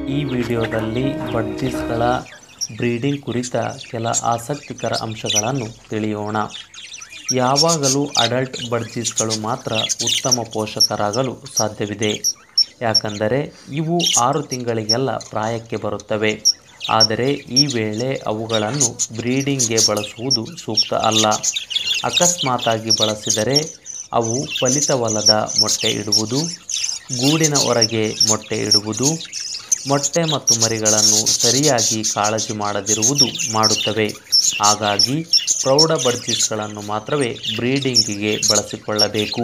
ಈ ವಿಡಿಯೋದಲ್ಲಿ ಬಡ್ಜೀಸ್ಗಳ ಬ್ರೀಡಿಂಗ್ ಕುರಿತ ಕೆಲ ಆಸಕ್ತಿಕರ ಅಂಶಗಳನ್ನು ತಿಳಿಯೋಣ ಯಾವಾಗಲೂ ಅಡಲ್ಟ್ ಬಡ್ಜೀಸ್ಗಳು ಮಾತ್ರ ಉತ್ತಮ ಪೋಷಕರಾಗಲು ಸಾಧ್ಯವಿದೆ ಯಾಕಂದರೆ ಇವು ಆರು ತಿಂಗಳಿಗೆಲ್ಲ ಪ್ರಾಯಕ್ಕೆ ಬರುತ್ತವೆ ಆದರೆ ಈ ವೇಳೆ ಅವುಗಳನ್ನು ಬ್ರೀಡಿಂಗ್ಗೆ ಬಳಸುವುದು ಸೂಕ್ತ ಅಲ್ಲ ಅಕಸ್ಮಾತಾಗಿ ಬಳಸಿದರೆ ಅವು ಫಲಿತವಲ್ಲದ ಮೊಟ್ಟೆ ಇಡುವುದು ಗೂಡಿನ ಹೊರಗೆ ಮೊಟ್ಟೆ ಇಡುವುದು ಮೊಟ್ಟೆ ಮತ್ತು ಮರಿಗಳನ್ನು ಸರಿಯಾಗಿ ಕಾಳಜಿ ಮಾಡದಿರುವುದು ಮಾಡುತ್ತವೆ ಹಾಗಾಗಿ ಪ್ರೌಢ ಬಡ್ಜೀಸ್ಗಳನ್ನು ಮಾತ್ರವೇ ಬ್ರೀಡಿಂಗಿಗೆ ಬಳಸಿಕೊಳ್ಳಬೇಕು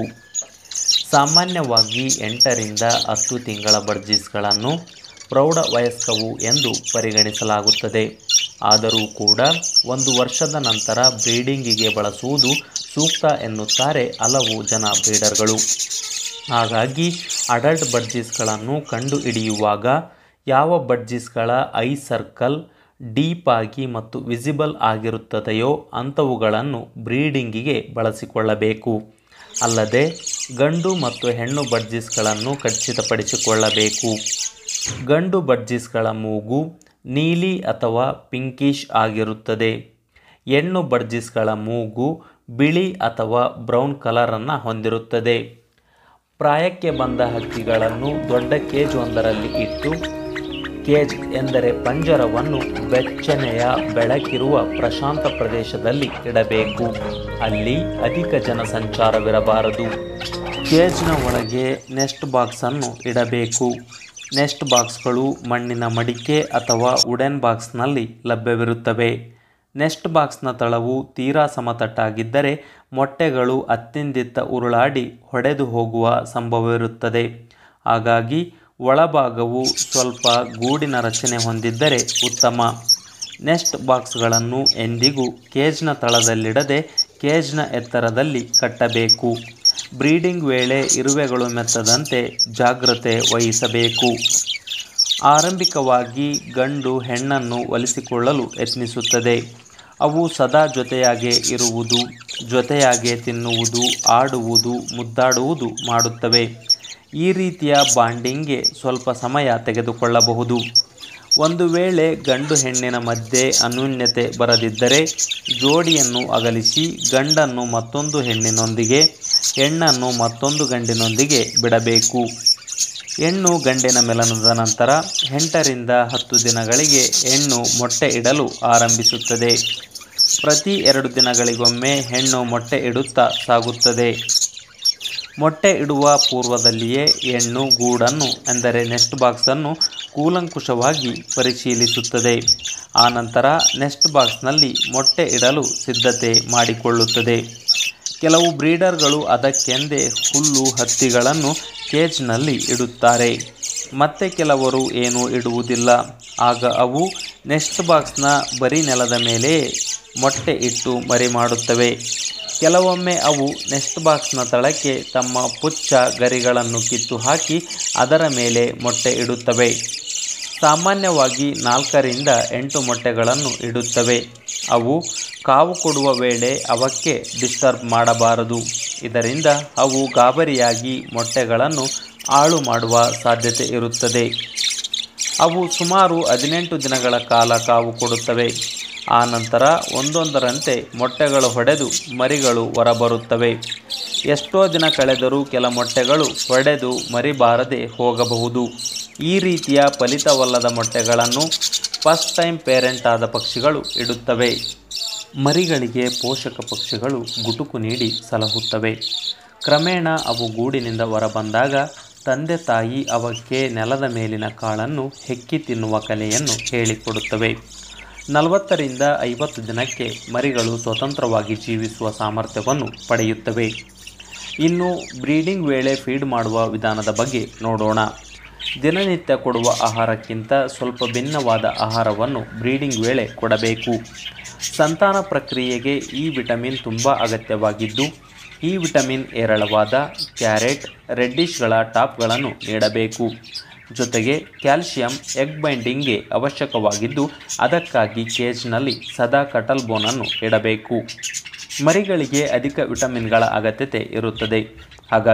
ಸಾಮಾನ್ಯವಾಗಿ ಎಂಟರಿಂದ ಹತ್ತು ತಿಂಗಳ ಬಡ್ಜೀಸ್ಗಳನ್ನು ಪ್ರೌಢ ವಯಸ್ಕವು ಎಂದು ಪರಿಗಣಿಸಲಾಗುತ್ತದೆ ಆದರೂ ಕೂಡ ಒಂದು ವರ್ಷದ ನಂತರ ಬ್ರೀಡಿಂಗಿಗೆ ಬಳಸುವುದು ಸೂಕ್ತ ಎನ್ನುತ್ತಾರೆ ಹಲವು ಜನ ಬ್ರೀಡರ್ಗಳು ಹಾಗಾಗಿ ಅಡಲ್ಟ್ ಬಡ್ಜೀಸ್ಗಳನ್ನು ಕಂಡುಹಿಡಿಯುವಾಗ ಯಾವ ಬಡ್ಜೀಸ್ಗಳ ಐ ಸರ್ಕಲ್ ಡೀಪ್ ಆಗಿ ಮತ್ತು ವಿಸಿಬಲ್ ಆಗಿರುತ್ತದೆಯೋ ಅಂಥವುಗಳನ್ನು ಬ್ರೀಡಿಂಗಿಗೆ ಬಳಸಿಕೊಳ್ಳಬೇಕು ಅಲ್ಲದೆ ಗಂಡು ಮತ್ತು ಹೆಣ್ಣು ಬಡ್ಜೀಸ್ಗಳನ್ನು ಖಚಿತಪಡಿಸಿಕೊಳ್ಳಬೇಕು ಗಂಡು ಬಡ್ಜೀಸ್ಗಳ ಮೂಗು ನೀಲಿ ಅಥವಾ ಪಿಂಕಿಶ್ ಆಗಿರುತ್ತದೆ ಹೆಣ್ಣು ಬಡ್ಜೀಸ್ಗಳ ಮೂಗು ಬಿಳಿ ಅಥವಾ ಬ್ರೌನ್ ಕಲರನ್ನು ಹೊಂದಿರುತ್ತದೆ ಪ್ರಾಯಕ್ಕೆ ಬಂದ ಹಕ್ಕಿಗಳನ್ನು ದೊಡ್ಡ ಕೇಜ್ ಒಂದರಲ್ಲಿ ಇಟ್ಟು ಕೇಜ್ ಎಂದರೆ ಪಂಜರವನ್ನು ಬೆಚ್ಚನೆಯ ಬೆಳಕಿರುವ ಪ್ರಶಾಂತ ಪ್ರದೇಶದಲ್ಲಿ ಇಡಬೇಕು ಅಲ್ಲಿ ಅಧಿಕ ಜನಸಂಚಾರವಿರಬಾರದು ಕೇಜ್ನ ಒಳಗೆ ನೆಸ್ಟ್ ಬಾಕ್ಸನ್ನು ಇಡಬೇಕು ನೆಸ್ಟ್ ಬಾಕ್ಸ್ಗಳು ಮಣ್ಣಿನ ಮಡಿಕೆ ಅಥವಾ ವುಡೆನ್ ಬಾಕ್ಸ್ನಲ್ಲಿ ಲಭ್ಯವಿರುತ್ತವೆ ನೆಸ್ಟ್ ಬಾಕ್ಸ್ನ ತಳವು ತೀರಾ ಸಮತಟ್ಟಾಗಿದ್ದರೆ ಮೊಟ್ಟೆಗಳು ಅತ್ತಿಂದಿತ್ತ ಉರುಳಾಡಿ ಹೊಡೆದು ಹೋಗುವ ಸಂಭವವಿರುತ್ತದೆ ಹಾಗಾಗಿ ಒಳಭಾಗವು ಸ್ವಲ್ಪ ಗೂಡಿನ ರಚನೆ ಹೊಂದಿದ್ದರೆ ಉತ್ತಮ ನೆಸ್ಟ್ ಬಾಕ್ಸ್ಗಳನ್ನು ಎಂದಿಗೂ ಕೇಜ್ನ ತಳದಲ್ಲಿಡದೆ ಕೇಜ್ನ ಎತ್ತರದಲ್ಲಿ ಕಟ್ಟಬೇಕು ಬ್ರೀಡಿಂಗ್ ವೇಳೆ ಇರುವೆಗಳು ಮೆತ್ತದಂತೆ ಜಾಗ್ರತೆ ವಹಿಸಬೇಕು ಆರಂಭಿಕವಾಗಿ ಗಂಡು ಹೆಣ್ಣನ್ನು ಒಲಿಸಿಕೊಳ್ಳಲು ಯತ್ನಿಸುತ್ತದೆ ಅವು ಸದಾ ಜೊತೆಯಾಗೇ ಇರುವುದು ಜೊತೆಯಾಗೇ ತಿನ್ನುವುದು ಆಡುವುದು ಮುದ್ದಾಡುವುದು ಮಾಡುತ್ತವೆ ಈ ರೀತಿಯ ಬಾಂಡಿಂಗ್ಗೆ ಸ್ವಲ್ಪ ಸಮಯ ತೆಗೆದುಕೊಳ್ಳಬಹುದು ಒಂದು ವೇಳೆ ಗಂಡು ಹೆಣ್ಣಿನ ಮಧ್ಯೆ ಅನ್ಯೂನ್ಯತೆ ಬರದಿದ್ದರೆ ಜೋಡಿಯನ್ನು ಅಗಲಿಸಿ ಗಂಡನ್ನು ಮತ್ತೊಂದು ಹೆಣ್ಣಿನೊಂದಿಗೆ ಹೆಣ್ಣನ್ನು ಮತ್ತೊಂದು ಗಂಡಿನೊಂದಿಗೆ ಬಿಡಬೇಕು ಹೆಣ್ಣು ಗಂಡಿನ ಮೆಲನದ ನಂತರ ಎಂಟರಿಂದ ಹತ್ತು ದಿನಗಳಿಗೆ ಹೆಣ್ಣು ಮೊಟ್ಟೆ ಇಡಲು ಆರಂಭಿಸುತ್ತದೆ ಪ್ರತಿ ಎರಡು ದಿನಗಳಿಗೊಮ್ಮೆ ಹೆಣ್ಣು ಮೊಟ್ಟೆ ಇಡುತ್ತಾ ಸಾಗುತ್ತದೆ ಮೊಟ್ಟೆ ಇಡುವ ಪೂರ್ವದಲ್ಲಿಯೇ ಹೆಣ್ಣು ಗೂಡನ್ನು ಎಂದರೆ ನೆಸ್ಟ್ ಬಾಕ್ಸನ್ನು ಕೂಲಂಕುಷವಾಗಿ ಪರಿಶೀಲಿಸುತ್ತದೆ ಆನಂತರ ನೆಸ್ಟ್ ಬಾಕ್ಸ್ನಲ್ಲಿ ಮೊಟ್ಟೆ ಇಡಲು ಸಿದ್ಧತೆ ಮಾಡಿಕೊಳ್ಳುತ್ತದೆ ಕೆಲವು ಬ್ರೀಡರ್ಗಳು ಅದಕ್ಕೆಂದೇ ಹುಲ್ಲು ಹತ್ತಿಗಳನ್ನು ಕೇಜ್ನಲ್ಲಿ ಇಡುತ್ತಾರೆ ಮತ್ತೆ ಕೆಲವರು ಏನೂ ಇಡುವುದಿಲ್ಲ ಆಗ ಅವು ನೆಸ್ಟ್ ಬಾಕ್ಸ್ನ ಬರೀ ನೆಲದ ಮೇಲೆಯೇ ಮೊಟ್ಟೆ ಇಟ್ಟು ಮರಿ ಮಾಡುತ್ತವೆ ಕೆಲವೊಮ್ಮೆ ಅವು ನೆಸ್ಟ್ ಬಾಕ್ಸ್ನ ತಳಕ್ಕೆ ತಮ್ಮ ಪುಚ್ಚ ಗರಿಗಳನ್ನು ಕಿತ್ತು ಹಾಕಿ ಅದರ ಮೇಲೆ ಮೊಟ್ಟೆ ಇಡುತ್ತವೆ ಸಾಮಾನ್ಯವಾಗಿ ನಾಲ್ಕರಿಂದ ಎಂಟು ಮೊಟ್ಟೆಗಳನ್ನು ಇಡುತ್ತವೆ ಅವು ಕಾವು ಕೊಡುವ ವೇಳೆ ಅವಕ್ಕೆ ಡಿಸ್ಟರ್ಬ್ ಮಾಡಬಾರದು ಇದರಿಂದ ಅವು ಗಾಬರಿಯಾಗಿ ಮೊಟ್ಟೆಗಳನ್ನು ಹಾಳು ಮಾಡುವ ಸಾಧ್ಯತೆ ಇರುತ್ತದೆ ಅವು ಸುಮಾರು ಹದಿನೆಂಟು ದಿನಗಳ ಕಾಲ ಕಾವು ಕೊಡುತ್ತವೆ ಆ ನಂತರ ಒಂದೊಂದರಂತೆ ಮೊಟ್ಟೆಗಳು ಹೊಡೆದು ಮರಿಗಳು ಹೊರಬರುತ್ತವೆ ಎಷ್ಟೋ ದಿನ ಕಳೆದರೂ ಕೆಲ ಮೊಟ್ಟೆಗಳು ಹೊಡೆದು ಮರಿಬಾರದೆ ಹೋಗಬಹುದು ಈ ರೀತಿಯ ಫಲಿತವಲ್ಲದ ಮೊಟ್ಟೆಗಳನ್ನು ಫಸ್ಟ್ ಟೈಮ್ ಪೇರೆಂಟ್ ಆದ ಪಕ್ಷಿಗಳು ಇಡುತ್ತವೆ ಮರಿಗಳಿಗೆ ಪೋಷಕ ಪಕ್ಷಿಗಳು ಗುಟುಕು ನೀಡಿ ಸಲಹುತ್ತವೆ ಕ್ರಮೇಣ ಅವು ಗೂಡಿನಿಂದ ಹೊರಬಂದಾಗ ತಂದೆ ತಾಯಿ ಅವಕ್ಕೆ ನೆಲದ ಮೇಲಿನ ಕಾಳನ್ನು ಹೆಕ್ಕಿ ತಿನ್ನುವ ಕಲೆಯನ್ನು ಹೇಳಿಕೊಡುತ್ತವೆ ನಲವತ್ತರಿಂದ ಐವತ್ತು ದಿನಕ್ಕೆ ಮರಿಗಳು ಸ್ವತಂತ್ರವಾಗಿ ಜೀವಿಸುವ ಸಾಮರ್ಥ್ಯವನ್ನು ಪಡೆಯುತ್ತವೆ ಇನ್ನು ಬ್ರೀಡಿಂಗ್ ವೇಳೆ ಫೀಡ್ ಮಾಡುವ ವಿಧಾನದ ಬಗ್ಗೆ ನೋಡೋಣ ದಿನನಿತ್ಯ ಕೊಡುವ ಆಹಾರಕ್ಕಿಂತ ಸ್ವಲ್ಪ ಭಿನ್ನವಾದ ಆಹಾರವನ್ನು ಬ್ರೀಡಿಂಗ್ ವೇಳೆ ಕೊಡಬೇಕು ಸಂತಾನ ಪ್ರಕ್ರಿಯೆಗೆ ಈ ವಿಟಮಿನ್ ತುಂಬ ಅಗತ್ಯವಾಗಿದ್ದು ಈ ವಿಟಮಿನ್ ಹೇರಳವಾದ ಕ್ಯಾರೆಟ್ ರೆಡ್ಡಿಶ್ಗಳ ಟಾಪ್ಗಳನ್ನು ನೀಡಬೇಕು ಜೊತೆಗೆ ಕ್ಯಾಲ್ಸಿಯಂ ಎಗ್ ಬೈಂಡಿಂಗ್ಗೆ ಅವಶ್ಯಕವಾಗಿದ್ದು ಅದಕ್ಕಾಗಿ ಕೇಜ್ನಲ್ಲಿ ಸದಾ ಕಟಲ್ ಬೋನನ್ನು ಇಡಬೇಕು ಮರಿಗಳಿಗೆ ಅಧಿಕ ವಿಟಮಿನ್ಗಳ ಅಗತ್ಯತೆ ಇರುತ್ತದೆ ಹಾಗಾಗಿ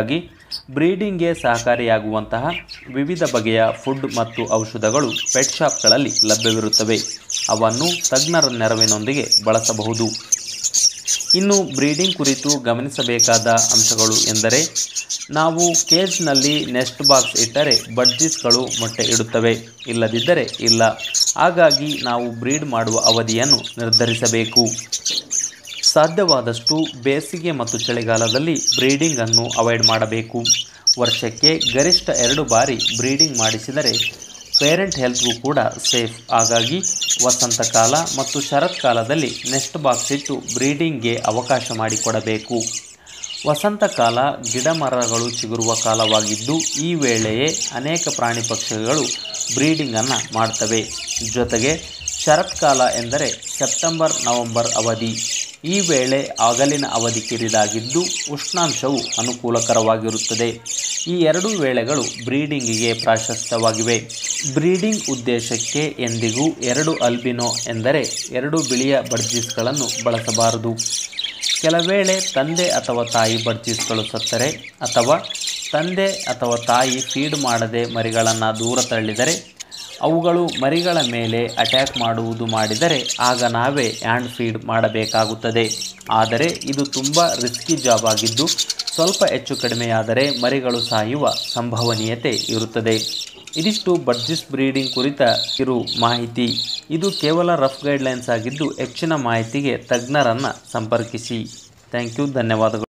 ಬ್ರೀಡಿಂಗ್ಗೆ ಸಹಕಾರಿಯಾಗುವಂತಹ ವಿವಿಧ ಬಗೆಯ ಫುಡ್ ಮತ್ತು ಔಷಧಗಳು ಪೆಟ್ ಶಾಪ್ಗಳಲ್ಲಿ ಲಭ್ಯವಿರುತ್ತವೆ ಅವನ್ನು ತಜ್ಞರ ನೆರವಿನೊಂದಿಗೆ ಬಳಸಬಹುದು ಇನ್ನು ಬ್ರೀಡಿಂಗ್ ಕುರಿತು ಗಮನಿಸಬೇಕಾದ ಅಂಶಗಳು ಎಂದರೆ ನಾವು ಕೇಜ್ನಲ್ಲಿ ನೆಸ್ಟ್ ಬಾಕ್ಸ್ ಇಟ್ಟರೆ ಬಡ್ಜೀಸ್ಗಳು ಮೊಟ್ಟೆ ಇಡುತ್ತವೆ ಇಲ್ಲದಿದ್ದರೆ ಇಲ್ಲ ಹಾಗಾಗಿ ನಾವು ಬ್ರೀಡ್ ಮಾಡುವ ಅವಧಿಯನ್ನು ನಿರ್ಧರಿಸಬೇಕು ಸಾಧ್ಯವಾದಷ್ಟು ಬೇಸಿಗೆ ಮತ್ತು ಚಳಿಗಾಲದಲ್ಲಿ ಬ್ರೀಡಿಂಗ್ ಅನ್ನು ಅವಾಯ್ಡ್ ಮಾಡಬೇಕು ವರ್ಷಕ್ಕೆ ಗರಿಷ್ಠ ಎರಡು ಬಾರಿ ಬ್ರೀಡಿಂಗ್ ಮಾಡಿಸಿದರೆ ಪೇರೆಂಟ್ ಹೆಲ್ತ್ಗೂ ಕೂಡ ಸೇಫ್ ಹಾಗಾಗಿ ವಸಂತಕಾಲ ಮತ್ತು ಶರತ್ಕಾಲದಲ್ಲಿ ನೆಸ್ಟ್ ಬಾಕ್ಸ್ ಇಟ್ಟು ಬ್ರೀಡಿಂಗ್ಗೆ ಅವಕಾಶ ಮಾಡಿಕೊಡಬೇಕು ವಸಂತಕಾಲ ಗಿಡ ಮರಗಳು ಚಿಗುರುವ ಕಾಲವಾಗಿದ್ದು ಈ ವೇಳೆಯೇ ಅನೇಕ ಪ್ರಾಣಿ ಪಕ್ಷಿಗಳು ಬ್ರೀಡಿಂಗನ್ನು ಮಾಡ್ತವೆ ಜೊತೆಗೆ ಶರತ್ಕಾಲ ಎಂದರೆ ಸೆಪ್ಟೆಂಬರ್ ನವೆಂಬರ್ ಅವಧಿ ಈ ವೇಳೆ ಹಗಲಿನ ಅವಧಿ ಕಿರಿದಾಗಿದ್ದು ಉಷ್ಣಾಂಶವು ಅನುಕೂಲಕರವಾಗಿರುತ್ತದೆ ಈ ಎರಡೂ ವೇಳೆಗಳು ಬ್ರೀಡಿಂಗಿಗೆ ಪ್ರಾಶಸ್ತ್ಯವಾಗಿವೆ ಬ್ರೀಡಿಂಗ್ ಉದ್ದೇಶಕ್ಕೆ ಎಂದಿಗೂ ಎರಡು ಅಲ್ಬಿನೋ ಎಂದರೆ ಎರಡು ಬಿಳಿಯ ಬಡ್ಜೀಸ್ಗಳನ್ನು ಬಳಸಬಾರದು ಕೆಲವೇಳೆ ತಂದೆ ಅಥವಾ ತಾಯಿ ಬಡ್ಜೀಸ್ಗಳು ಸತ್ತರೆ ಅಥವಾ ತಂದೆ ಅಥವಾ ತಾಯಿ ಫೀಡ್ ಮಾಡದೆ ಮರಿಗಳನ್ನು ದೂರ ತಳ್ಳಿದರೆ ಅವುಗಳು ಮರಿಗಳ ಮೇಲೆ ಅಟ್ಯಾಕ್ ಮಾಡುವುದು ಮಾಡಿದರೆ ಆಗ ನಾವೇ ಹ್ಯಾಂಡ್ ಫೀಡ್ ಮಾಡಬೇಕಾಗುತ್ತದೆ ಆದರೆ ಇದು ತುಂಬ ರಿಸ್ಕಿ ಜಾಬ್ ಆಗಿದ್ದು ಸ್ವಲ್ಪ ಹೆಚ್ಚು ಕಡಿಮೆಯಾದರೆ ಮರಿಗಳು ಸಾಯುವ ಸಂಭವನೀಯತೆ ಇರುತ್ತದೆ ಇದಿಷ್ಟು ಬಡ್ಜಿಸ್ ಬ್ರೀಡಿಂಗ್ ಕುರಿತ ಇರು ಮಾಹಿತಿ ಇದು ಕೇವಲ ರಫ್ ಗೈಡ್ಲೈನ್ಸ್ ಆಗಿದ್ದು ಹೆಚ್ಚಿನ ಮಾಹಿತಿಗೆ ತಜ್ಞರನ್ನು ಸಂಪರ್ಕಿಸಿ ಥ್ಯಾಂಕ್ ಯು ಧನ್ಯವಾದಗಳು